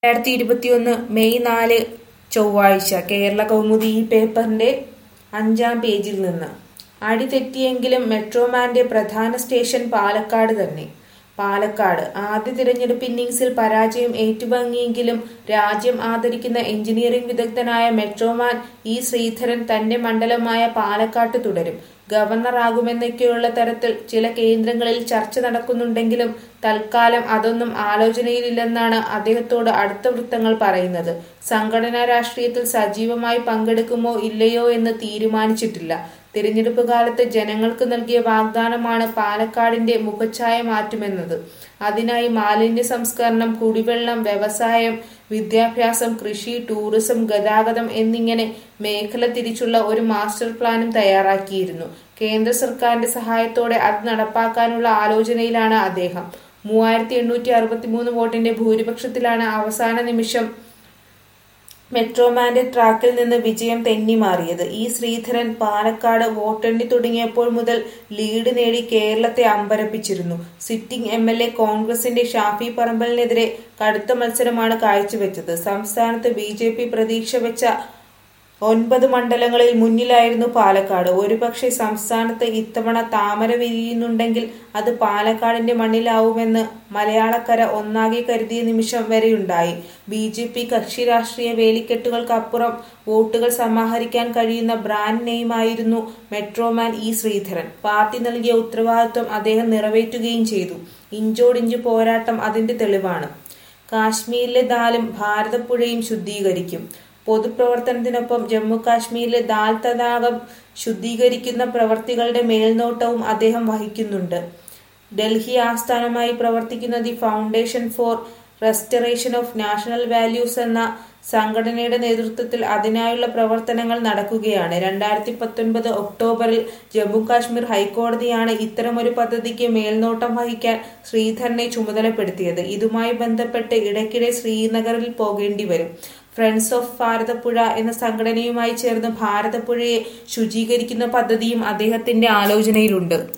രണ്ടായിരത്തി ഇരുപത്തിയൊന്ന് മെയ് നാല് ചൊവ്വാഴ്ച കേരള കൗമുദി ഈ പേപ്പറിന്റെ അഞ്ചാം പേജിൽ നിന്ന് അടി തെറ്റിയെങ്കിലും മെട്രോമാന്റെ പ്രധാന സ്റ്റേഷൻ പാലക്കാട് തന്നെ പാലക്കാട് ആദ്യ തിരഞ്ഞെടുപ്പ് ഇന്നിംഗ്സിൽ പരാജയം ഏറ്റുവാങ്ങിയെങ്കിലും രാജ്യം ആദരിക്കുന്ന എഞ്ചിനീയറിംഗ് വിദഗ്ധനായ മെട്രോമാൻ ഇ ശ്രീധരൻ തന്റെ മണ്ഡലമായ പാലക്കാട്ട് തുടരും ഗവർണറാകുമെന്നൊക്കെയുള്ള തരത്തിൽ ചില കേന്ദ്രങ്ങളിൽ ചർച്ച നടക്കുന്നുണ്ടെങ്കിലും തൽക്കാലം അതൊന്നും ആലോചനയിലില്ലെന്നാണ് അദ്ദേഹത്തോട് അടുത്ത വൃത്തങ്ങൾ പറയുന്നത് സംഘടനാ രാഷ്ട്രീയത്തിൽ സജീവമായി പങ്കെടുക്കുമോ ഇല്ലയോ എന്ന് തീരുമാനിച്ചിട്ടില്ല തിരഞ്ഞെടുപ്പ് കാലത്ത് ജനങ്ങൾക്ക് നൽകിയ വാഗ്ദാനമാണ് പാലക്കാടിന്റെ മുഖച്ഛായ മാറ്റുമെന്നത് അതിനായി മാലിന്യ സംസ്കരണം കുടിവെള്ളം വ്യവസായം വിദ്യാഭ്യാസം കൃഷി ടൂറിസം ഗതാഗതം എന്നിങ്ങനെ മേഖല തിരിച്ചുള്ള ഒരു മാസ്റ്റർ പ്ലാനും തയ്യാറാക്കിയിരുന്നു കേന്ദ്ര സർക്കാരിന്റെ സഹായത്തോടെ അത് നടപ്പാക്കാനുള്ള ആലോചനയിലാണ് അദ്ദേഹം മൂവായിരത്തി എണ്ണൂറ്റി അറുപത്തി മൂന്ന് വോട്ടിന്റെ ഭൂരിപക്ഷത്തിലാണ് അവസാന നിമിഷം മെട്രോമാന്റെ ട്രാക്കിൽ നിന്ന് വിജയം തെന്നിമാറിയത് ഈ ശ്രീധരൻ പാലക്കാട് വോട്ടെണ്ണി തുടങ്ങിയപ്പോൾ മുതൽ ലീഡ് നേടി കേരളത്തെ അമ്പരപ്പിച്ചിരുന്നു സിറ്റിംഗ് എം എൽ എ കോൺഗ്രസിന്റെ ഷാഫി പറമ്പലിനെതിരെ കടുത്ത മത്സരമാണ് കാഴ്ചവെച്ചത് സംസ്ഥാനത്ത് ബി ജെ പി പ്രതീക്ഷ വെച്ച ഒൻപത് മണ്ഡലങ്ങളിൽ മുന്നിലായിരുന്നു പാലക്കാട് ഒരുപക്ഷെ സംസ്ഥാനത്ത് ഇത്തവണ താമര വിരിയുന്നുണ്ടെങ്കിൽ അത് പാലക്കാടിന്റെ മണ്ണിലാവുമെന്ന് മലയാളക്കര ഒന്നാകെ കരുതിയ നിമിഷം വരെയുണ്ടായി ബി ജെ പി കക്ഷി രാഷ്ട്രീയ വേലിക്കെട്ടുകൾക്കപ്പുറം വോട്ടുകൾ സമാഹരിക്കാൻ കഴിയുന്ന ബ്രാൻഡ് നെയിമായിരുന്നു മെട്രോമാൻ ഇ ശ്രീധരൻ പാർട്ടി നൽകിയ ഉത്തരവാദിത്വം അദ്ദേഹം നിറവേറ്റുകയും ചെയ്തു ഇഞ്ചോടിഞ്ച് പോരാട്ടം അതിന്റെ തെളിവാണ് കാശ്മീരിലെ ദാലും ഭാരതപ്പുഴയും ശുദ്ധീകരിക്കും പൊതുപ്രവർത്തനത്തിനൊപ്പം ജമ്മു കാശ്മീരിലെ ദാൽ തടാകം ശുദ്ധീകരിക്കുന്ന പ്രവർത്തികളുടെ മേൽനോട്ടവും അദ്ദേഹം വഹിക്കുന്നുണ്ട് ഡൽഹി ആസ്ഥാനമായി പ്രവർത്തിക്കുന്ന the foundation for restoration of national values എന്ന സംഘടനയുടെ നേതൃത്വത്തിൽ അതിനായുള്ള പ്രവർത്തനങ്ങൾ നടക്കുകയാണ് രണ്ടായിരത്തി പത്തൊൻപത് ഒക്ടോബറിൽ ജമ്മു കാശ്മീർ ഹൈക്കോടതിയാണ് ഇത്തരമൊരു പദ്ധതിക്ക് മേൽനോട്ടം വഹിക്കാൻ ശ്രീധരനെ ചുമതലപ്പെടുത്തിയത് ഇതുമായി ബന്ധപ്പെട്ട് ഇടയ്ക്കിടെ ശ്രീനഗറിൽ പോകേണ്ടി വരും ഫ്രണ്ട്സ് ഓഫ് ഭാരതപ്പുഴ എന്ന സംഘടനയുമായി ചേർന്ന് ഭാരതപ്പുഴയെ ശുചീകരിക്കുന്ന പദ്ധതിയും അദ്ദേഹത്തിന്റെ ആലോചനയിലുണ്ട്